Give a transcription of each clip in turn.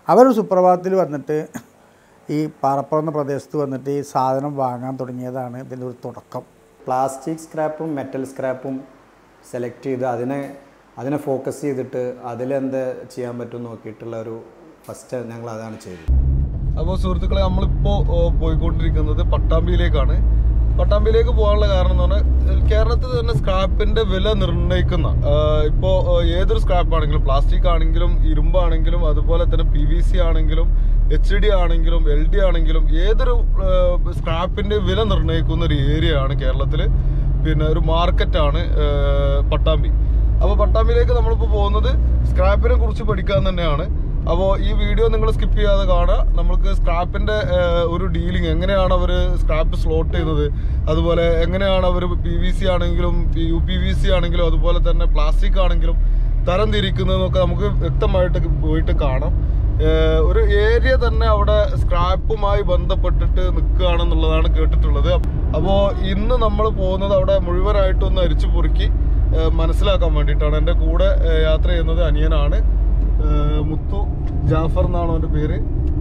അവർ സുപ്രഭാതത്തിൽ വന്നിട്ട് ഈ പാറപ്പുറം എന്ന പ്രദേശത്ത് വന്നിട്ട് ഈ സാധനം വാങ്ങാൻ തുടങ്ങിയതാണ് ഇതിൻ്റെ ഒരു തുടക്കം പ്ലാസ്റ്റിക് സ്ക്രാപ്പും മെറ്റൽ സ്ക്രാപ്പും സെലക്ട് ചെയ്ത് അതിനെ അതിനെ ഫോക്കസ് ചെയ്തിട്ട് അതിലെന്ത് ചെയ്യാൻ പറ്റും നോക്കിയിട്ടുള്ള ഒരു ഫസ്റ്റ് ഞങ്ങൾ അതാണ് ചെയ്തത് അപ്പോൾ സുഹൃത്തുക്കളെ നമ്മളിപ്പോ ഓ, പോയിക്കൊണ്ടിരിക്കുന്നത് പട്ടാമ്പിയിലേക്കാണ് പട്ടാമ്പിയിലേക്ക് പോകാനുള്ള കാരണം എന്ന് പറഞ്ഞാൽ കേരളത്തിൽ തന്നെ സ്ക്രാപ്പിന്റെ വില നിർണ്ണയിക്കുന്ന ആ, ഇപ്പോ ആ, ഏതൊരു സ്ക്രാപ്പ് ആണെങ്കിലും പ്ലാസ്റ്റിക് ആണെങ്കിലും ഇരുമ്പാണെങ്കിലും അതുപോലെ തന്നെ പി വി സി ആണെങ്കിലും എച്ച് ഡി ആണെങ്കിലും എൽ ഡി ആണെങ്കിലും ഏതൊരു ആ, സ്ക്രാപ്പിന്റെ വില നിർണ്ണയിക്കുന്ന ഒരു ഏരിയ ആണ് കേരളത്തിൽ പിന്നെ ഒരു മാർക്കറ്റാണ് പട്ടാമ്പി അപ്പോൾ പട്ടാമ്പിയിലേക്ക് നമ്മളിപ്പോൾ പോകുന്നത് സ്ക്രാപ്പിനെ കുറിച്ച് പഠിക്കാൻ തന്നെയാണ് അപ്പോൾ ഈ വീഡിയോ നിങ്ങൾ സ്കിപ്പ് ചെയ്യാതെ കാണുക നമുക്ക് സ്ക്രാപ്പിന്റെ ഏഹ്, ഒരു ഡീലിംഗ് എങ്ങനെയാണ് അവർ സ്ക്രാപ്പ് സ്ലോട്ട് ചെയ്യുന്നത് അതുപോലെ എങ്ങനെയാണ് അവർ പി വി സി ആണെങ്കിലും യു പി വി സി ആണെങ്കിലും അതുപോലെ തന്നെ പ്ലാസ്റ്റിക് ആണെങ്കിലും തരം തിരിക്കുന്നതെന്നൊക്കെ നമുക്ക് വ്യക്തമായിട്ട് പോയിട്ട് കാണാം ഏഹ്, ഒരു ഏരിയ തന്നെ അവിടെ സ്ക്രാപ്പുമായി ബന്ധപ്പെട്ടിട്ട് നിൽക്കുകയാണെന്നുള്ളതാണ് കേട്ടിട്ടുള്ളത് അപ്പോൾ ഇന്ന് നമ്മൾ പോകുന്നത് അവിടെ മുഴുവനായിട്ടൊന്ന് അരിച്ചു പൊറുക്കി ഏഹ്, മനസ്സിലാക്കാൻ വേണ്ടിയിട്ടാണ് എൻ്റെ കൂടെ ഏഹ്, യാത്ര ചെയ്യുന്നത് അനിയനാണ് ഏഹ് മുത്തു ജാഫർ എന്നാണ് അവന്റെ പേര്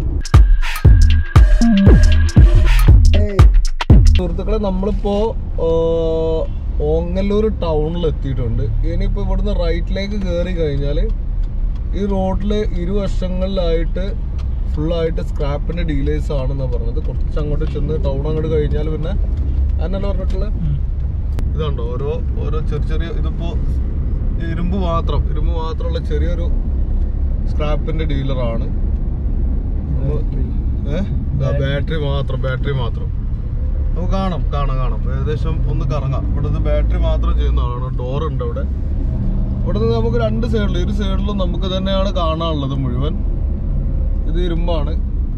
സുഹൃത്തുക്കളെ നമ്മളിപ്പോ ഏഹ്, ഓങ്ങല്ലൂർ ടൗണിൽ എത്തിയിട്ടുണ്ട് ഇനിയിപ്പോ ഇവിടുന്ന് റൈറ്റിലേക്ക് കയറി കഴിഞ്ഞാൽ ഈ റോഡില് ഇരുവശങ്ങളിലായിട്ട് ഫുള്ളായിട്ട് സ്ക്രാപ്പിന്റെ ഡീലേഴ്സ് ആണെന്നാണ് പറഞ്ഞത് കുറച്ച് അങ്ങോട്ട് ചെന്ന് ടൗൺ അങ്ങോട്ട് കഴിഞ്ഞാൽ പിന്നെ എന്നല്ല പറഞ്ഞിട്ടുള്ളത് ഇതുണ്ടോ ഓരോ ഓരോ ചെറിയ ചെറിയ ഇതിപ്പോ ഇരുമ്പ് മാത്രം ഇരുമ്പ് മാത്രമുള്ള ചെറിയൊരു സ്ക്രാപ്പിന്റെ ഡീലറാണ് ബാറ്ററി മാത്രം ബാറ്ററി മാത്രം നമുക്ക് കാണാം കാണാം കാണാം ഏകദേശം ഒന്ന് കറങ്ങാം ഇവിടുന്ന് ബാറ്ററി മാത്രം ചെയ്യുന്നതാണ് ഡോർ ഉണ്ട് അവിടെ ഇവിടെ നിന്ന് നമുക്ക് രണ്ട് സൈഡിൽ ഇരു സൈഡിലും നമുക്ക് തന്നെയാണ് കാണാനുള്ളത് മുഴുവൻ ഇത് ഇരുമ്പാണ്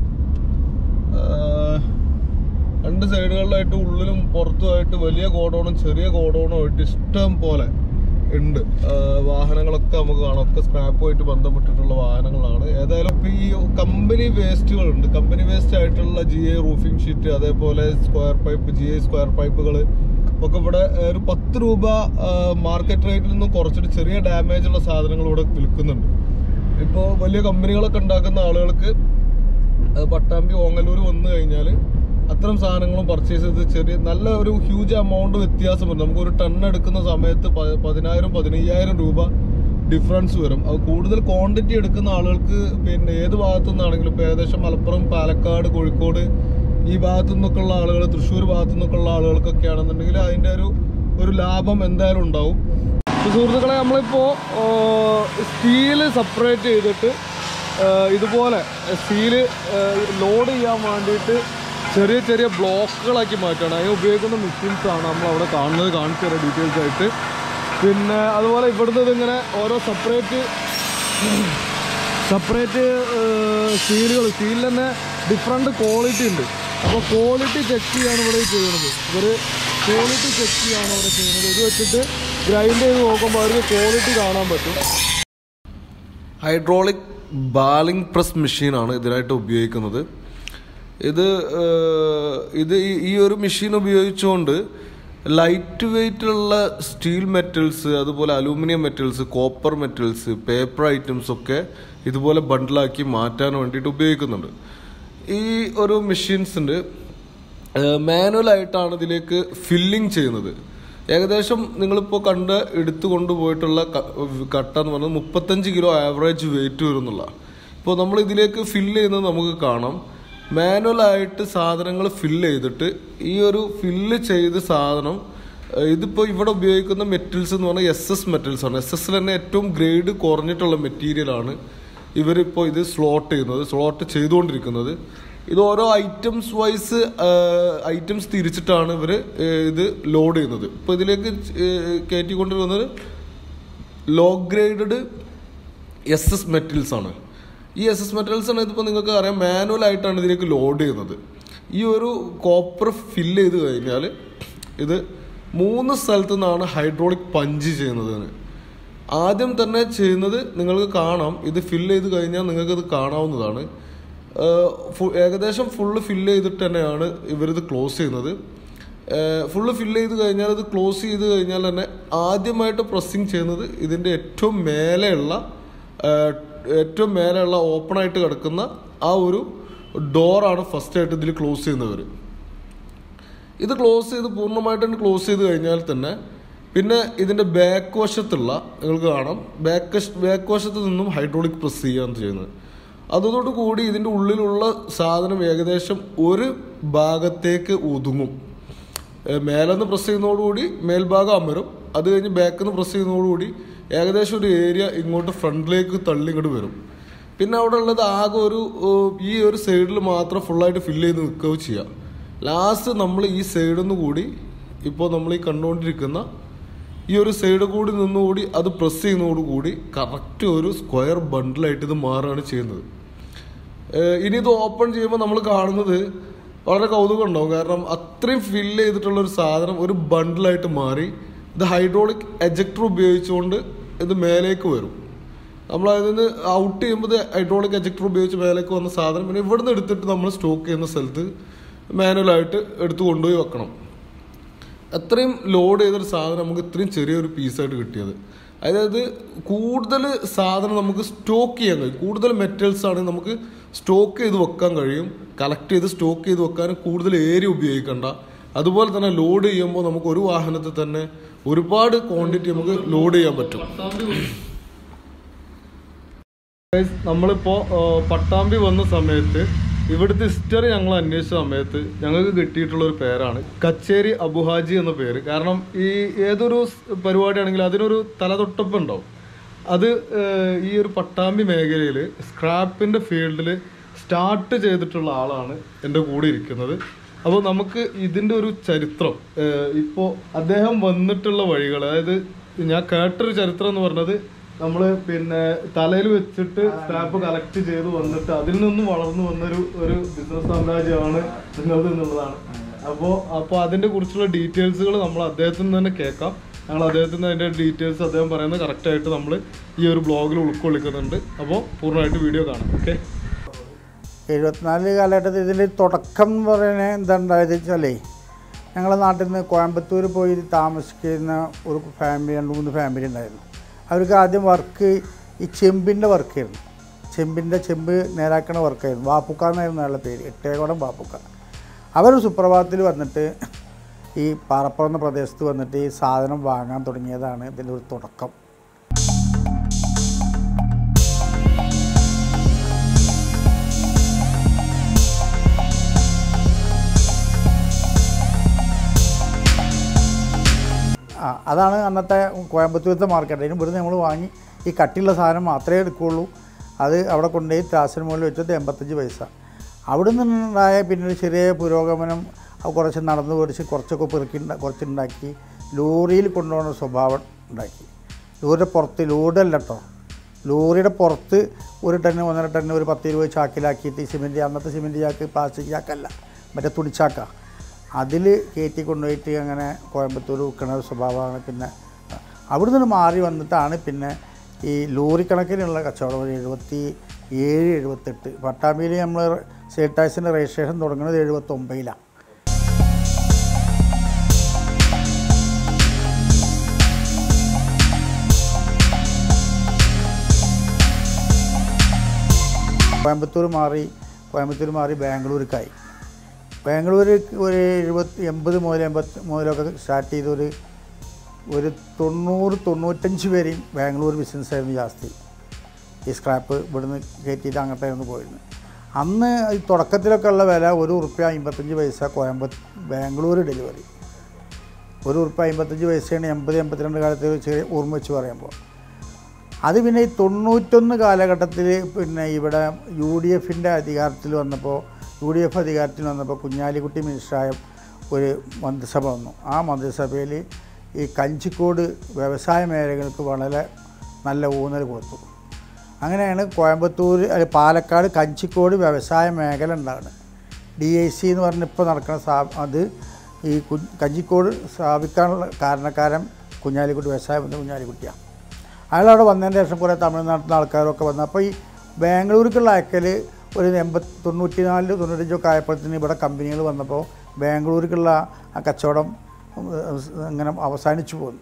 ആഹ് രണ്ട് സൈഡുകളിലായിട്ട് ഉള്ളിലും പുറത്തുമായിട്ട് വലിയ ഗോഡൗണും ചെറിയ ഗോഡൗണും ആയിട്ട് ഇഷ്ടം പോലെ ഉണ്ട് ആഹ് വാഹനങ്ങളൊക്കെ നമുക്ക് കാണാം ഒക്കെ സ്ക്രാപ്പുമായിട്ട് ബന്ധപ്പെട്ടിട്ടുള്ള വാഹനങ്ങളാണ് ഏതായാലും ഇപ്പൊ ഈ കമ്പനി വേസ്റ്റുകളുണ്ട് കമ്പനി വേസ്റ്റ് ആയിട്ടുള്ള ജി എ റൂഫിംഗ് ഷീറ്റ് അതേപോലെ square pipe G A square പൈപ്പുകൾ ഒക്കെ ഇവിടെ ആഹ് ഒരു പത്ത് രൂപ മാർക്കറ്റ് റേറ്റിൽ നിന്നും കുറച്ചിട്ട് ചെറിയ ഡാമേജ് ഉള്ള സാധനങ്ങൾ ഇവിടെ വിൽക്കുന്നുണ്ട് ഇപ്പോൾ വലിയ കമ്പനികളൊക്കെ ഉണ്ടാക്കുന്ന ആളുകൾക്ക് അത് പട്ടാമ്പി ഓങ്ങല്ലൂർ വന്നു കഴിഞ്ഞാൽ അത്തരം സാധനങ്ങളും പർച്ചേസ് ചെയ്ത് ചെറിയ നല്ല ഒരു ഹ്യൂജ് എമൗണ്ട് വ്യത്യാസമുണ്ട് നമുക്ക് ഒരു ടൺ എടുക്കുന്ന സമയത്ത് പ- പതിനായിരം പതിനയ്യായിരം രൂപ ഡിഫറൻസ് വരും അത് കൂടുതൽ ക്വാണ്ടിറ്റി എടുക്കുന്ന ആളുകൾക്ക് പിന്നെ ഏത് ഭാഗത്തു നിന്നാണെങ്കിലും ഇപ്പോൾ ഏകദേശം മലപ്പുറം പാലക്കാട് കോഴിക്കോട് ഈ ഭാഗത്തു നിന്നൊക്കെ ഉള്ള ആളുകൾ തൃശ്ശൂർ ഭാഗത്തു നിന്നൊക്കെ ഉള്ള ആളുകൾക്കൊക്കെ ആണെന്നുണ്ടെങ്കിൽ അതിൻ്റെ ഒരു ഒരു ലാഭം എന്തായാലും ഉണ്ടാവും ഇപ്പൊ സുഹൃത്തുക്കളെ നമ്മളിപ്പോ സ്റ്റീല് സെപ്പറേറ്റ് ചെയ്തിട്ട് ആ, ഇതുപോലെ സ്റ്റീല് ലോഡ് ചെയ്യാൻ വേണ്ടിയിട്ട് ചെറിയ ചെറിയ ബ്ലോക്കുകളാക്കി മാറ്റുകയാണ് അതിന് ഉപയോഗിക്കുന്ന മെഷീൻസ് ആണ് നമ്മൾ അവിടെ കാണുന്നത് കാണിച്ചു തരാം ഡീറ്റെയിൽസ് ആയിട്ട് പിന്നെ അതുപോലെ ഇവിടുന്ന് ഇതിങ്ങനെ ഓരോ സെപ്പറേറ്റ് സെപ്പറേറ്റ് സ്റ്റീലുകൾ സ്റ്റീലിൽ തന്നെ ഡിഫറെൻറ്റ് ക്വാളിറ്റി ഉണ്ട് അപ്പോൾ ക്വാളിറ്റി ചെക്ക് ചെയ്യാണ് ഇവിടെ ചെയ്യുന്നത് ഇവർ ക്വാളിറ്റി ചെക്ക് ചെയ്യാണ് ഇവിടെ ചെയ്യുന്നത് ഇത് വെച്ചിട്ട് ഗ്രൈൻഡ് ചെയ്ത് നോക്കുമ്പോൾ അവർക്ക് ക്വാളിറ്റി കാണാൻ പറ്റും ഹൈഡ്രോളിക് ബാലിംഗ് പ്രസ് മെഷീനാണ് ഇതിനായിട്ട് ഉപയോഗിക്കുന്നത് ഇത് ഏഹ്, ഇത് ഈ- ഈ ഒരു മെഷീൻ ഉപയോഗിച്ചുകൊണ്ട് ലൈറ്റ് വെയിറ്റുള്ള സ്റ്റീൽ മെറ്റൽസ് അതുപോലെ aluminium metals copper metals paper items ഒക്കെ ഇതുപോലെ ബണ്ടിലാക്കി മാറ്റാൻ വേണ്ടിയിട്ട് ഉപയോഗിക്കുന്നുണ്ട് ഈ ഒരു മെഷീൻസിൻ്റെ മാനുവൽ ആയിട്ടാണ് ഇതിലേക്ക് ഫില്ലിംഗ് ചെയ്യുന്നത് ഏകദേശം നിങ്ങളിപ്പോൾ കണ്ട് എടുത്തു കൊണ്ടുപോയിട്ടുള്ള ക- കട്ട എന്ന് പറഞ്ഞാൽ മുപ്പത്തഞ്ച് കിലോ ആവറേജ് വെയിറ്റ് വരുന്നുള്ള ഇപ്പോൾ നമ്മൾ ഇതിലേക്ക് ഫില്ല് ചെയ്യുന്നത് നമുക്ക് കാണാം മാനുവൽ ആയിട്ട് സാധനങ്ങൾ ഫില്ല് ചെയ്തിട്ട് ഈ ഒരു ഫില്ല് ചെയ്ത സാധനം ഏഹ് ഇതിപ്പോൾ ഇവിടെ ഉപയോഗിക്കുന്ന മെറ്റൽസ് എന്ന് പറഞ്ഞാൽ എസ് എസ് മെറ്റൽസ് ആണ് എസ് എസിൽ തന്നെ ഏറ്റവും ഗ്രേഡ് കുറഞ്ഞിട്ടുള്ള മെറ്റീരിയലാണ് ഇവരിപ്പോൾ ഇത് സ്ലോട്ട് ചെയ്യുന്നത് സ്ലോട്ട് ചെയ്തുകൊണ്ടിരിക്കുന്നത് ഇത് ഓരോ ഐറ്റംസ് വൈസ് ഐറ്റംസ് തിരിച്ചിട്ടാണ് ഇവർ ഇത് ലോഡ് ചെയ്യുന്നത് ഇപ്പോൾ ഇതിലേക്ക് ഏഹ് കയറ്റിക്കൊണ്ടിരുന്നത് low graded S S metals ആണ് ഈ എസ് എസ് മെറ്റൽസ് ആണ് ഇതിപ്പോൾ നിങ്ങൾക്ക് അറിയാം മാനുവൽ ആയിട്ടാണ് ഇതിലേക്ക് ലോഡ് ചെയ്യുന്നത് ഈ ഒരു കോപ്പർ ഫില്ല് ചെയ്ത് കഴിഞ്ഞാൽ ഇത് മൂന്ന് സ്ഥലത്തു നിന്നാണ് ഹൈഡ്രോളിക് പഞ്ച് ചെയ്യുന്നതിന് ആദ്യം തന്നെ ചെയ്യുന്നത് നിങ്ങൾക്ക് കാണാം ഇത് ഫില്ല് ചെയ്ത് കഴിഞ്ഞാൽ നിങ്ങൾക്ക് ഇത് കാണാവുന്നതാണ് ഏഹ് ഫു- ഏകദേശം ഫുള്ള് ഫില്ല് ചെയ്തിട്ട് തന്നെയാണ് ഇവരിത് ക്ലോസ് ചെയ്യുന്നത് ഫുള്ള് ഫില്ല് ചെയ്ത് കഴിഞ്ഞാൽ ഇത് ക്ലോസ് ചെയ്ത് കഴിഞ്ഞാൽ തന്നെ ആദ്യമായിട്ട് പ്രസ്സിങ് ചെയ്യുന്നത് ഇതിൻ്റെ ഏറ്റവും മേലെയുള്ള ഏറ്റവും മേലെയുള്ള ഓപ്പൺ ആയിട്ട് കിടക്കുന്ന ആ ഒരു ഡോറാണ് ഫസ്റ്റ് ആയിട്ട് ഇതിൽ ക്ലോസ് ചെയ്യുന്നവർ ഇത് ക്ലോസ് ചെയ്ത് പൂർണ്ണമായിട്ട് ക്ലോസ് ചെയ്ത് കഴിഞ്ഞാൽ തന്നെ പിന്നെ ഇതിന്റെ ബാക്ക് വശത്തുള്ള നിങ്ങൾക്ക് കാണാം ബാക്ക് ബാക്ക് വശത്ത് നിന്നും ഹൈഡ്രോളിക് പ്രസ് ചെയ്യുകയാണ് ചെയ്യുന്നത് അതോടു കൂടി ഇതിന്റെ ഉള്ളിലുള്ള സാധനം ഏകദേശം ഒരു ഭാഗത്തേക്ക് ഒതുങ്ങും ഏഹ് മേലെന്ന് പ്രസ് ചെയ്യുന്നതോടുകൂടി മേൽഭാഗം അമരും അത് കഴിഞ്ഞ് ബാക്കിൽ നിന്ന് പ്രസ് ചെയ്യുന്നതോടുകൂടി ഏകദേശം ഒരു ഏരിയ ഇങ്ങോട്ട് ഫ്രണ്ടിലേക്ക് തള്ളി ഇങ്ങോട്ട് വരും പിന്നെ അവിടെ ഉള്ളത് ആകെ ഒരു ഏഹ്, ഈ ഒരു സൈഡിൽ മാത്രം ഫുള്ളായിട്ട് ഫില്ല് ചെയ്ത് നിൽക്കുകയോ ചെയ്യാം ലാസ്റ്റ് നമ്മൾ ഈ സൈഡിൽ നിന്ന് കൂടി ഇപ്പോൾ നമ്മൾ ഈ കണ്ടുകൊണ്ടിരിക്കുന്ന ഈ ഒരു സൈഡ് കൂടി നിന്നുകൂടി അത് പ്രസ് ചെയ്യുന്നതോടുകൂടി കറക്റ്റ് ഒരു സ്ക്വയർ ബണ്ടിലായിട്ട് ഇത് മാറുകയാണ് ചെയ്യുന്നത് ഏഹ് ഇനി ഇത് ഓപ്പൺ ചെയ്യുമ്പോൾ നമ്മൾ കാണുന്നത് വളരെ കൗതുകം ഉണ്ടാവും കാരണം അത്രയും ഫില്ല് ചെയ്തിട്ടുള്ള ഒരു സാധനം ഒരു ബണ്ടിലായിട്ട് മാറി ഇത് ഹൈഡ്രോളിക് എജക്ടർ ഉപയോഗിച്ചുകൊണ്ട് ഇത് മേലേക്ക് വരും നമ്മൾ അതിൽ നിന്ന് ഔട്ട് ചെയ്യുമ്പോൾ ഇത് ഹൈഡ്രോളിക് എജക്ടർ ഉപയോഗിച്ച് മേലേക്ക് വന്ന സാധനം പിന്നെ ഇവിടുന്ന് എടുത്തിട്ട് നമ്മൾ സ്റ്റോക്ക് ചെയ്യുന്ന സ്ഥലത്ത് മാനുവലായിട്ട് എടുത്ത് കൊണ്ടുപോയി വെക്കണം അത്രയും ലോഡ് ചെയ്തൊരു സാധനം നമുക്ക് ഇത്രയും ചെറിയൊരു പീസായിട്ട് കിട്ടിയത് അതായത് കൂടുതൽ സാധനം നമുക്ക് സ്റ്റോക്ക് ചെയ്യാൻ കഴിയും കൂടുതൽ മെറ്റൽസ് ആണെങ്കിൽ നമുക്ക് സ്റ്റോക്ക് ചെയ്ത് വെക്കാൻ കഴിയും കളക്ട് ചെയ്ത് സ്റ്റോക്ക് ചെയ്ത് വെക്കാനും കൂടുതൽ ഏരിയ ഉപയോഗിക്കണ്ട അതുപോലെ തന്നെ ലോഡ് ചെയ്യുമ്പോൾ നമുക്ക് ഒരു വാഹനത്തിൽ തന്നെ ഒരുപാട് ക്വാണ്ടിറ്റി നമുക്ക് ലോഡ് ചെയ്യാൻ പറ്റും നമ്മളിപ്പോ പട്ടാമ്പി വന്ന സമയത്ത് ഇവിടുത്തെ ഹിസ്റ്ററി ഞങ്ങൾ അന്വേഷിച്ച സമയത്ത് ഞങ്ങൾക്ക് കിട്ടിയിട്ടുള്ള ഒരു പേരാണ് കച്ചേരി അബുഹാജി എന്ന പേര് കാരണം ഈ ഏതൊരു സ് പരിപാടിയാണെങ്കിലും അതിനൊരു തലതൊട്ടപ്പം ഉണ്ടാവും അത് ഏഹ്, ഈ ഒരു പട്ടാമ്പി മേഖലയിൽ സ്ക്രാപ്പിന്റെ ഫീൽഡിൽ സ്റ്റാർട്ട് ചെയ്തിട്ടുള്ള ആളാണ് എൻ്റെ കൂടെ ഇരിക്കുന്നത് അപ്പോൾ നമുക്ക് ഇതിൻ്റെ ഒരു ചരിത്രം ഇപ്പോൾ അദ്ദേഹം വന്നിട്ടുള്ള വഴികൾ അതായത് ഞാൻ കേട്ടൊരു ചരിത്രം എന്ന് പറഞ്ഞത് നമ്മൾ പിന്നെ തലയിൽ വെച്ചിട്ട് സ്റ്റാമ്പ് കളക്ട് ചെയ്ത് വന്നിട്ട് അതിൽ നിന്നും വളർന്നു വന്നൊരു ഒരു ബിസിനസ് സാമ്രാജ്യമാണ് നിങ്ങളത് എന്നുള്ളതാണ് അപ്പോൾ അപ്പോൾ അതിൻ്റെ കുറിച്ചുള്ള ഡീറ്റെയിൽസുകൾ നമ്മൾ അദ്ദേഹത്തിൽ നിന്ന് തന്നെ കേൾക്കാം ഞങ്ങൾ അദ്ദേഹത്തിന് അതിൻ്റെ ഡീറ്റെയിൽസ് അദ്ദേഹം പറയുന്നത് കറക്റ്റായിട്ട് നമ്മൾ ഈ ഒരു ബ്ലോഗിൽ ഉൾക്കൊള്ളിക്കുന്നുണ്ട് അപ്പോൾ പൂർണ്ണമായിട്ട് വീഡിയോ കാണാം ഓക്കെ എഴുപത്തിനാല് കാലഘട്ടത്തിൽ ഇതിൽ തുടക്കം എന്ന് പറയുന്നത് എന്താ ഉണ്ടായത് വെച്ചാലേ ഞങ്ങളുടെ നാട്ടിൽ നിന്ന് കോയമ്പത്തൂർ പോയി താമസിക്കുന്ന ഒരു ഫാമിലി രണ്ട് മൂന്ന് ഫാമിലി ഉണ്ടായിരുന്നു അവർക്ക് ആദ്യം വർക്ക് ഈ ചെമ്പിൻ്റെ വർക്കായിരുന്നു ചെമ്പിൻ്റെ ചെമ്പ് നേരാക്കണ വർക്കായിരുന്നു വാപ്പുക്ക എന്നായിരുന്നു അയാളുടെ പേര് എട്ടേകോടം വാപ്പുക്ക അവർ സുപ്രഭാതത്തിൽ വന്നിട്ട് ഈ പാറപ്പുറം എന്ന പ്രദേശത്ത് വന്നിട്ട് ഈ സാധനം വാങ്ങാൻ തുടങ്ങിയതാണ് ഇതിൻ്റെ ഒരു തുടക്കം ആ അതാണ് അന്നത്തെ കോയമ്പത്തൂരത്തെ മാർക്കറ്റ് അതിന് ഇവിടുന്ന് നമ്മൾ വാങ്ങി ഈ കട്ടിയുള്ള സാധനം മാത്രമേ എടുക്കുകയുള്ളൂ അത് അവിടെ കൊണ്ടുപോയി ത്രാസിന് മുകളിൽ വെച്ചത് എൺപത്തഞ്ച് പൈസ അവിടെ നിന്നുണ്ടായ പിന്നെ ഒരു ചെറിയ പുരോഗമനം അത് കുറച്ച് നടന്നു കുറച്ച് കുറച്ചൊക്കെ പെറുക്കി ഉണ്ടാ- കുറച്ചുണ്ടാക്കി ലോറിയിൽ കൊണ്ടുപോകുന്ന സ്വഭാവം ഉണ്ടാക്കി ലോറിയുടെ പുറത്ത് ലോഡല്ല കേട്ടോ ലോറിയുടെ പുറത്ത് ഒരു ടണ്ണ് ഒന്നര ടണ്ണ് ഒരു പത്ത് ഇരുപത് ചാക്കിലാക്കിയിട്ട് ഈ സിമെൻറ്റ് അന്നത്തെ സിമെൻറ്റ് ചാക്ക് പ്ലാസ്റ്റിക് ചാക്കല്ല മറ്റേ തുണിച്ചാക്ക അതിൽ കയറ്റി കൊണ്ടുപോയിട്ട് അങ്ങനെ കോയമ്പത്തൂർ വിൽക്കണ ഒരു സ്വഭാവമാണ് പിന്നെ അവിടെ നിന്ന് മാറി വന്നിട്ടാണ് പിന്നെ ഈ ലോറി കണക്കിനുള്ള കച്ചവടം ഒരു എഴുപത്തി ഏഴ് എഴുപത്തെട്ട് പട്ടാമ്പിയിൽ നമ്മൾ സെയിൽ ടാക്സിൻ്റെ രജിസ്ട്രേഷൻ തുടങ്ങുന്നത് എഴുപത്തൊമ്പതിലാണ് കോയമ്പത്തൂർ മാറി കോയമ്പത്തൂർ മാറി ബാംഗ്ലൂർക്കായി ബാംഗ്ലൂർ ഒരു എഴുപത്തി എൺപത് മുതൽ എൺപത്തി മുതലൊക്കെ സ്റ്റാർട്ട് ചെയ്ത ഒരു ഒരു തൊണ്ണൂറ് തൊണ്ണൂറ്റഞ്ച് പേരെയും ബാംഗ്ലൂർ ബിസിനസ്സായിരുന്നു ജാസ്തി ഈ സ്ക്രാപ്പ് ഇവിടുന്ന് കയറ്റിയിട്ട് അങ്ങോട്ടായിരുന്നു പോയിരുന്നത് അന്ന് ഈ തുടക്കത്തിലൊക്കെ ഉള്ള വില ഒരു ഉറുപ്പ്യ അമ്പത്തഞ്ച് പൈസ കോയമ്പത്ത് ബാംഗ്ലൂർ ഡെലിവറി ഒരു ഉറുപ്പ്യ അമ്പത്തഞ്ച് പൈസയാണ് എൺപത് എൺപത്തിരണ്ട് കാലത്ത് ഒരു ചെറിയ ഓർമ്മ വെച്ച് പറയുമ്പോൾ അത് പിന്നെ ഈ തൊണ്ണൂറ്റൊന്ന് കാലഘട്ടത്തിൽ പിന്നെ ഇവിടെ യു ഡി എഫിൻ്റെ അധികാരത്തിൽ വന്നപ്പോൾ യു ഡി എഫ് അധികാരത്തിൽ വന്നപ്പോൾ കുഞ്ഞാലിക്കുട്ടി മിനിസ്റ്ററായ ഒരു മന്ത്രിസഭ വന്നു ആ മന്ത്രിസഭയിൽ ഈ കഞ്ചിക്കോട് വ്യവസായ മേഖലകൾക്ക് വളരെ നല്ല ഊന്നൽ കൊടുത്തു അങ്ങനെയാണ് കോയമ്പത്തൂർ അല്ല പാലക്കാട് കഞ്ചിക്കോട് വ്യവസായ മേഖല ഉണ്ടാകുന്നത് ഡി ഐ സി എന്ന് പറഞ്ഞ ഇപ്പോൾ നടക്കുന്ന സ്ഥാ അത് ഈ കു കഞ്ചിക്കോട് സ്ഥാപിക്കാനുള്ള കാരണക്കാരൻ കുഞ്ഞാലിക്കുട്ടി വ്യവസായ മന്ത്രി കുഞ്ഞാലിക്കുട്ടിയാണ് അയാളവിടെ വന്നതിന് ശേഷം കുറേ തമിഴ്നാട്ടിൽ നിന്ന് ആൾക്കാരൊക്കെ വന്നു അപ്പോൾ ഈ ബാംഗ്ലൂർക്കുള്ള അയക്കൽ ഒരു എൺപത്തി തൊണ്ണൂറ്റി നാല് തൊണ്ണൂറ്റഞ്ചൊക്കെ ആയപ്പോഴത്തേന് ഇവിടെ കമ്പനികൾ വന്നപ്പോൾ ബാംഗ്ലൂർക്കുള്ള ആ കച്ചവടം ഉം, ഇങ്ങനെ അവസാനിച്ചു പോന്നു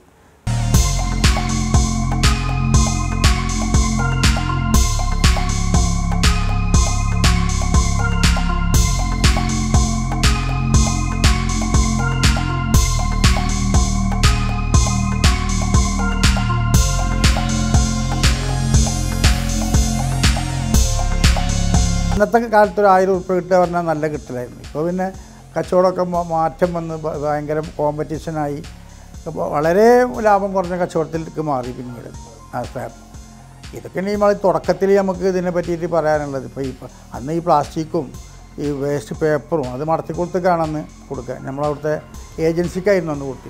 അന്നത്തെ കാലത്ത് ഒരു ആയിരം ഉറുപ്പ്യ കിട്ടുക പറഞ്ഞാൽ നല്ല കിട്ടലായിരുന്നു ഇപ്പോൾ പിന്നെ കച്ചവടമൊക്കെ മ- മാറ്റം വന്ന് ഭ- ഭയങ്കര കോമ്പറ്റീഷനായി അപ്പോൾ വളരെ ലാഭം കുറഞ്ഞ കച്ചവടത്തിലേക്ക് മാറി പിന്നീട് ആ സ്ക്രാപ്പ് ഇതൊക്കെയാണ് ഈ നമ്മൾ തുടക്കത്തിൽ നമുക്ക് ഇതിനെ പറ്റിയിട്ട് പറയാനുള്ളത് ഇപ്പോൾ ഈ പ- അന്ന് ഈ പ്ലാസ്റ്റിക്കും ഈ വേസ്റ്റ് പേപ്പറും അത് മടത്തി കൊടുത്തേക്കാണ് അന്ന് കൊടുക്കുക നമ്മളവിടുത്തെ ഏജൻസിക്കായിരുന്നു അന്ന് കൊടുത്തി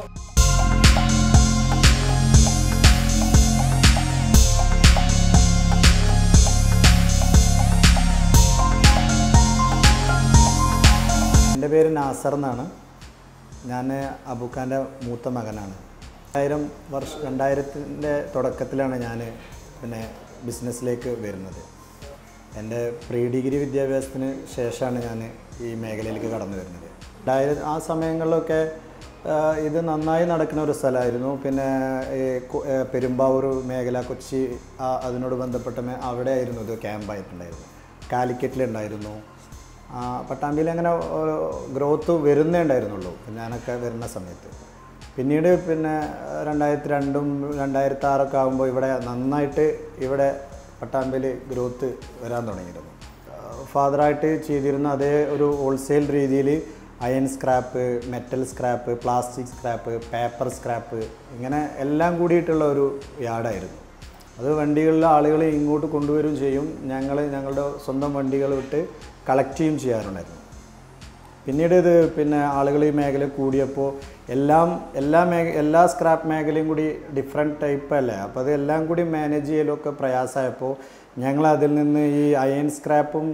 എൻ്റെ പേര് നാസർ എന്നാണ് ഞാൻ അബുഖാൻ്റെ മൂത്ത മകനാണ് രണ്ടായിരം വർഷം രണ്ടായിരത്തിൻ്റെ തുടക്കത്തിലാണ് ഞാൻ പിന്നെ ബിസിനസ്സിലേക്ക് വരുന്നത് എൻ്റെ പ്രീ ഡിഗ്രി വിദ്യാഭ്യാസത്തിന് ശേഷമാണ് ഞാൻ ഈ മേഖലയിലേക്ക് കടന്നു വരുന്നത് രണ്ടായിരം ആ സമയങ്ങളിലൊക്കെ ആ, ഇത് നന്നായി നടക്കുന്ന ഒരു സ്ഥലമായിരുന്നു പിന്നെ ഈ കു- ഏ, പെരുമ്പാവൂർ മേഖല കൊച്ചി ആ, അതിനോട് ബന്ധപ്പെട്ട മേ- അവിടെ ആയിരുന്നു ഇത് ക്യാമ്പായിട്ടുണ്ടായിരുന്നു കാലിക്കറ്റിലുണ്ടായിരുന്നു ആ, പട്ടാമ്പിയിൽ അങ്ങനെ ഗ്രോത്ത് വരുന്നേ ഉണ്ടായിരുന്നുള്ളൂ ഞാനൊക്കെ വരുന്ന സമയത്ത് പിന്നീട് പിന്നെ രണ്ടായിരത്തി രണ്ടും രണ്ടായിരത്തി ആറൊക്കെ ആകുമ്പോൾ ഇവിടെ നന്നായിട്ട് ഇവിടെ പട്ടാമ്പിയിൽ ഗ്രോത്ത് വരാൻ തുടങ്ങിയിരുന്നു ഫാദറായിട്ട് ചെയ്തിരുന്ന അതേ ഒരു ഹോൾസെയിൽ രീതിയിൽ iron scrap metal scrap plastic scrap paper scrap ഇങ്ങനെ എല്ലാം കൂടിയിട്ടുള്ള ഒരു യാർഡായിരുന്നു അത് വണ്ടികളിലെ ആളുകൾ ഇങ്ങോട്ട് കൊണ്ടുവരും ചെയ്യും ഞങ്ങൾ ഞങ്ങളുടെ സ്വന്തം വണ്ടികൾ വിട്ട് കളക്ട് ചെയ്യും ചെയ്യാറുണ്ടായിരുന്നു പിന്നീട് ഇത് പിന്നെ ആളുകൾ ഈ മേഖല കൂടിയപ്പോൾ എല്ലാം എല്ലാ മേഖ എല്ലാ സ്ക്രാപ്പ് മേഖലയും കൂടി ഡിഫറെൻറ്റ് ടൈപ്പ് അല്ലേ അപ്പോൾ അത് എല്ലാം കൂടി മാനേജ് ചെയ്യലൊക്കെ പ്രയാസമായപ്പോൾ ഞങ്ങൾ അതിൽ നിന്ന് ഈ അയൺ സ്ക്രാപ്പും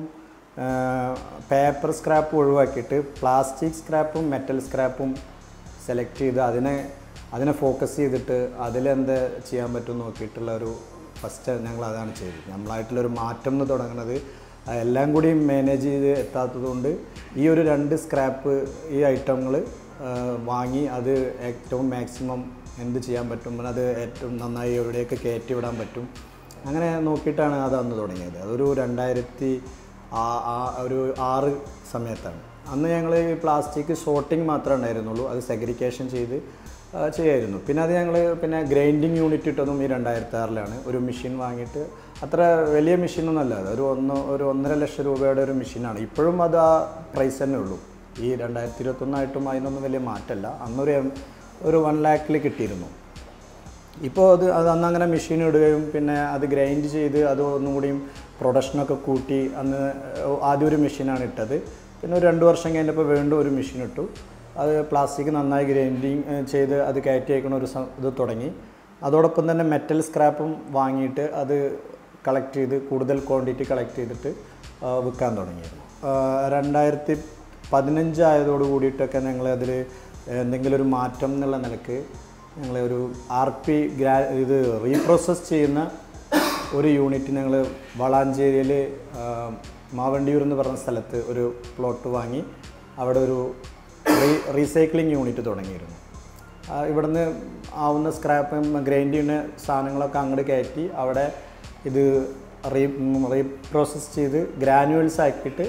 പേപ്പർ സ്ക്രാപ്പും ഒഴിവാക്കിയിട്ട് പ്ലാസ്റ്റിക് സ്ക്രാപ്പും മെറ്റൽ സ്ക്രാപ്പും സെലക്ട് ചെയ്ത് അതിനെ അതിനെ ഫോക്കസ് ചെയ്തിട്ട് അതിലെന്ത് ചെയ്യാൻ പറ്റും നോക്കിയിട്ടുള്ള ഒരു ഫസ്റ്റ് ഞങ്ങൾ അതാണ് ചെയ്തത് നമ്മളായിട്ടുള്ളൊരു മാറ്റം എന്ന് തുടങ്ങുന്നത് ആ എല്ലാം കൂടി മാനേജ് ചെയ്ത് എത്താത്തതുകൊണ്ട് ഈ ഒരു രണ്ട് സ്ക്രാപ്പ് ഈ ഐറ്റങ്ങൾ വാങ്ങി അത് ഏറ്റവും മാക്സിമം എന്ത് ചെയ്യാൻ പറ്റും അത് ഏറ്റവും നന്നായി എവിടെയൊക്കെ കയറ്റി വിടാൻ പറ്റും അങ്ങനെ നോക്കിയിട്ടാണ് അത് അന്ന് തുടങ്ങിയത് അതൊരു രണ്ടായിരത്തി ആ- ആ ഒരു ആറ് സമയത്താണ് അന്ന് ഞങ്ങൾ ഈ പ്ലാസ്റ്റിക് ഷോർട്ടിങ് മാത്രമേ ഉണ്ടായിരുന്നുള്ളൂ അത് സെഗ്രിക്കേഷൻ ചെയ്ത് ആ, ചെയ്യായിരുന്നു പിന്നെ അത് ഞങ്ങൾ പിന്നെ ഗ്രൈൻഡിങ് യൂണിറ്റ് ഇട്ടതും ഈ രണ്ടായിരത്തി ആറിലാണ് ഒരു മെഷീൻ വാങ്ങിയിട്ട് അത്ര വലിയ മെഷീനൊന്നും അല്ല അത് ഒരു ഒന്ന് ഒരു ഒന്നര ലക്ഷം രൂപയുടെ ഒരു മെഷീനാണ് ഇപ്പോഴും അത് ആ പ്രൈസ് തന്നെ ഉള്ളൂ ഈ രണ്ടായിരത്തി ഇരുപത്തൊന്നായിട്ടും അതിനൊന്നും വലിയ മാറ്റമല്ല അന്നൊരു എം- ഒരു വൺ ലാക്കിൽ കിട്ടിയിരുന്നു ഇപ്പോൾ അത് അത് അന്ന് അങ്ങനെ മെഷീൻ ഇടുകയും പിന്നെ അത് ഗ്രൈൻഡ് ചെയ്ത് അത് ഒന്നും കൂടിയും പ്രൊഡക്ഷനൊക്കെ കൂട്ടി അന്ന് ആദ്യം ഒരു മെഷീനാണ് ഇട്ടത് പിന്നെ ഒരു രണ്ട് വർഷം കഴിഞ്ഞപ്പോൾ വീണ്ടും ഒരു മെഷീൻ ഇട്ടു അത് പ്ലാസ്റ്റിക് നന്നായി ഗ്രൈൻഡിങ് ചെയ്ത് അത് കയറ്റി അയക്കണ ഒരു സം- ഇത് തുടങ്ങി അതോടൊപ്പം തന്നെ മെറ്റൽ സ്ക്രാപ്പും വാങ്ങിയിട്ട് അത് കളക്ട് ചെയ്ത് കൂടുതൽ ക്വാണ്ടിറ്റി കളക്ട് ചെയ്തിട്ട് ആ, വിൽക്കാൻ തുടങ്ങിയിരുന്നു ആ, രണ്ടായിരത്തി പതിനഞ്ച് ആയതോട് കൂടിയിട്ടൊക്കെ ഞങ്ങൾ അതിൽ എന്തെങ്കിലും ഒരു മാറ്റം എന്നുള്ള നിലക്ക് ഞങ്ങൾ ഒരു ആർ പി ഗ്രാ ഇത് റീപ്രോസസ് ചെയ്യുന്ന ഒരു യൂണിറ്റ് ഞങ്ങൾ വളാഞ്ചേരിയിൽ മാവണ്ടിയൂർ എന്ന് പറഞ്ഞ സ്ഥലത്ത് ഒരു പ്ലോട്ട് വാങ്ങി അവിടെ ഒരു റീ റീസൈക്ലിംഗ് യൂണിറ്റ് തുടങ്ങിയിരുന്നു ആ, ഇവിടുന്ന് ആവുന്ന സ്ക്രാപ്പ് ഗ്രൈൻഡ് ചെയ്യുന്ന സാധനങ്ങളൊക്കെ അങ്ങോട്ട് കയറ്റി അവിടെ ഇത് റീ റീപ്രോസസ് ചെയ്ത് ഗ്രാനുവൽസ് ആക്കിയിട്ട്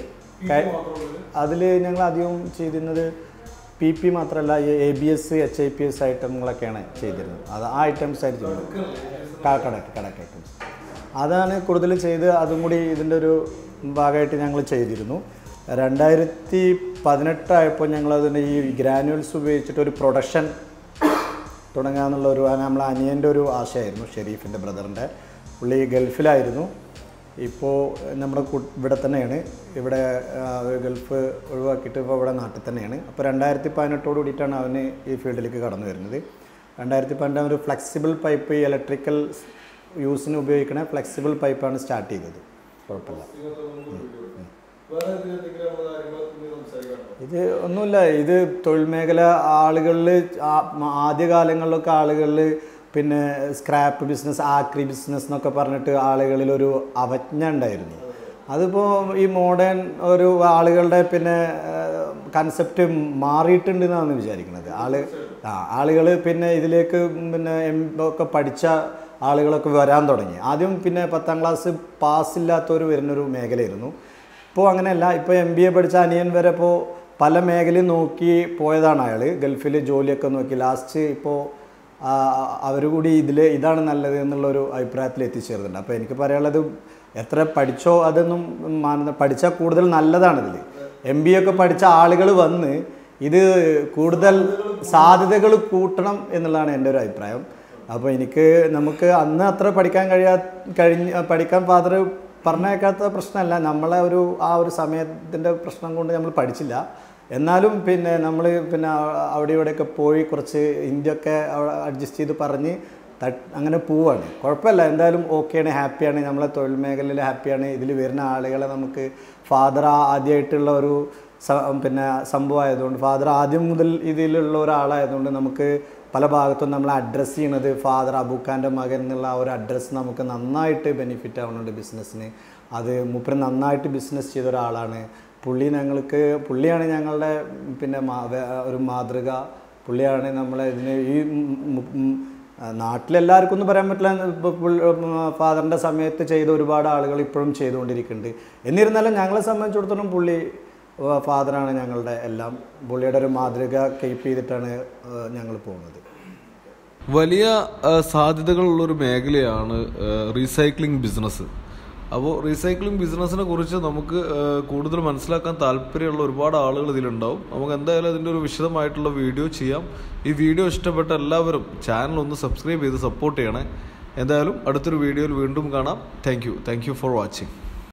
അതിൽ ഞങ്ങൾ അധികം ചെയ്തിരുന്നത് പി പി മാത്രമല്ല A B S H I P S ഐറ്റങ്ങളൊക്കെയാണ് ചെയ്തിരുന്നത് അത് ആ ഐറ്റംസ് ആയിട്ട് ചെയ്തത് കടക്ക് കടക്ക് ഐറ്റംസ് അതാണ് കൂടുതൽ ചെയ്ത് അതും കൂടി ഇതിൻ്റെ ഒരു ഭാഗമായിട്ട് ഞങ്ങൾ ചെയ്തിരുന്നു രണ്ടായിരത്തി പതിനെട്ടായപ്പോൾ ഞങ്ങൾ അതിൻ്റെ ഈ ഗ്രാനുവൽസ് ഉപയോഗിച്ചിട്ട് ഒരു പ്രൊഡക്ഷൻ തുടങ്ങാന്നുള്ള ഒരു നമ്മളെ അനിയൻ്റെ ഒരു ആശയമായിരുന്നു ഷെരീഫിൻ്റെ ബ്രദറിൻ്റെ പുള്ളി ഗൾഫിലായിരുന്നു ഇപ്പോൾ നമ്മുടെ കു- ഇവിടെ തന്നെയാണ് ഇവിടെ ആ, ഗൾഫ് ഒഴിവാക്കിയിട്ട് ഇപ്പോൾ ഇവിടെ നാട്ടിൽ തന്നെയാണ് അപ്പോൾ രണ്ടായിരത്തി പതിനെട്ടോട് കൂടിയിട്ടാണ് അവന് ഈ ഫീൽഡിലേക്ക് കടന്നു വരുന്നത് രണ്ടായിരത്തി പതിനെട്ട് ഒരു ഫ്ലെക്സിബിൾ പൈപ്പ് ഈ ഇലക്ട്രിക്കൽ യൂസിന് ഉപയോഗിക്കുന്ന ഫ്ലെക്സിബിൾ പൈപ്പാണ് സ്റ്റാർട്ട് ചെയ്തത് കുഴപ്പമില്ല ഇത് ഒന്നുമില്ല ഇത് തൊഴിൽ മേഖല ആളുകളിൽ ആദ്യകാലങ്ങളിലൊക്കെ ആളുകളിൽ പിന്നെ സ്ക്രാപ്പ് ബിസിനസ് ആക്രി ബിസിനസ് എന്നൊക്കെ പറഞ്ഞിട്ട് ആളുകളിൽ ഒരു അവജ്ഞ ഉണ്ടായിരുന്നു അതിപ്പോൾ ഈ മോഡേൺ ഒരു ആളുകളുടെ പിന്നെ കൺസെപ്റ്റ് മാറിയിട്ടുണ്ട് എന്നാണ് വിചാരിക്കുന്നത് ആള് ആ ആളുകൾ പിന്നെ ഇതിലേക്ക് പിന്നെ എം ഒക്കെ പഠിച്ച ആളുകളൊക്കെ വരാൻ തുടങ്ങി ആദ്യം പിന്നെ പത്താം ക്ലാസ് പാസ്സില്ലാത്തവർ വരുന്നൊരു മേഖലയായിരുന്നു ഇപ്പോൾ അങ്ങനെയല്ല ഇപ്പോൾ എം ബി എ പഠിച്ച അനിയൻ വരെ ഇപ്പോൾ പല മേഖലയും നോക്കി പോയതാണ് അയാൾ ഗൾഫിൽ ജോലിയൊക്കെ നോക്കി ലാസ്റ്റ് ഇപ്പോൾ അവർ കൂടി ഇതിൽ ഇതാണ് നല്ലത് എന്നുള്ളൊരു അഭിപ്രായത്തിൽ എത്തിച്ചേർന്നുണ്ട് അപ്പോൾ എനിക്ക് പറയാനുള്ളത് എത്ര പഠിച്ചോ അതൊന്നും മാന പഠിച്ചാൽ കൂടുതൽ നല്ലതാണ് ഇതിൽ എം ബി ഒക്കെ പഠിച്ച ആളുകൾ വന്ന് ഇത് കൂടുതൽ സാധ്യതകൾ കൂട്ടണം എന്നുള്ളതാണ് എൻ്റെ ഒരു അഭിപ്രായം അപ്പോൾ എനിക്ക് നമുക്ക് അന്ന് അത്ര പഠിക്കാൻ കഴിയാ കഴിഞ്ഞ് പഠിക്കാൻ ഫാദർ പറഞ്ഞേക്കാത്ത പ്രശ്നമല്ല നമ്മളെ ഒരു ആ ഒരു സമയത്തിൻ്റെ പ്രശ്നം കൊണ്ട് നമ്മൾ പഠിച്ചില്ല എന്നാലും പിന്നെ നമ്മൾ പിന്നെ അവിടെ ഇവിടെയൊക്കെ പോയി കുറച്ച് ഹിന്ദിയൊക്കെ അഡ്ജസ്റ്റ് ചെയ്ത് പറഞ്ഞ് തട്ട് അങ്ങനെ പോവാണ് കുഴപ്പമില്ല എന്തായാലും ഓക്കെയാണ് ഹാപ്പിയാണ് നമ്മളെ തൊഴിൽ മേഖലയിൽ ഹാപ്പിയാണ് ഇതിൽ വരുന്ന ആളുകളെ നമുക്ക് ഫാദർ ആദ്യമായിട്ടുള്ള ഒരു സ- പിന്നെ സംഭവമായതുകൊണ്ട് ഫാദർ ആദ്യം മുതൽ ഇതിലുള്ള ഒരാളായതുകൊണ്ട് നമുക്ക് പല ഭാഗത്തും നമ്മൾ അഡ്രസ്സ് ചെയ്യണത് ഫാദർ അബൂഖാൻ്റെ മകൻ എന്നുള്ള ആ ഒരു അഡ്രസ്സ് നമുക്ക് നന്നായിട്ട് ബെനിഫിറ്റ് ആവുന്നുണ്ട് ബിസിനസ്സിന് അത് മൂപ്പര് നന്നായിട്ട് ബിസിനസ് ചെയ്ത ഒരാളാണ് പുള്ളി ഞങ്ങൾക്ക് പുള്ളിയാണ് ഞങ്ങളുടെ പിന്നെ മാ- വേ- ഒരു മാതൃക പുള്ളിയാണ് നമ്മളെ ഇതിന് ഈ ഉം ഉം ആ, നാട്ടിലെല്ലാവർക്കും ഒന്നും പറയാൻ പറ്റില്ല ഇപ്പോൾ ഫാദറിൻ്റെ സമയത്ത് ചെയ്ത ഒരുപാട് ആളുകൾ ഇപ്പോഴും ചെയ്തുകൊണ്ടിരിക്കുന്നുണ്ട് എന്നിരുന്നാലും ഞങ്ങളെ സംബന്ധിച്ചിടത്തോളം പുള്ളി ആ, ഫാദറാണ് ഞങ്ങളുടെ എല്ലാം പുള്ളിയുടെ ഒരു മാതൃക കീപ്പ് ചെയ്തിട്ടാണ് ഞങ്ങൾ പോകുന്നത് വലിയ ആ, സാധ്യതകളുള്ള ഒരു മേഖലയാണ് റീസൈക്ലിംഗ് ബിസിനസ് അപ്പോൾ റീസൈക്ലിംഗ് ബിസിനസ്സിനെ കുറിച്ച് നമുക്ക് ആ, കൂടുതൽ മനസ്സിലാക്കാൻ താല്പര്യമുള്ള ഒരുപാട് ആളുകൾ ഇതിലുണ്ടാവും നമുക്ക് എന്തായാലും അതിൻ്റെ ഒരു വിശദമായിട്ടുള്ള വീഡിയോ ചെയ്യാം ഈ വീഡിയോ ഇഷ്ടപ്പെട്ട എല്ലാവരും ചാനൽ ഒന്ന് സബ്സ്ക്രൈബ് ചെയ്ത് സപ്പോർട്ട് ചെയ്യണേ എന്തായാലും അടുത്തൊരു വീഡിയോയിൽ വീണ്ടും കാണാം thank you thank you for watching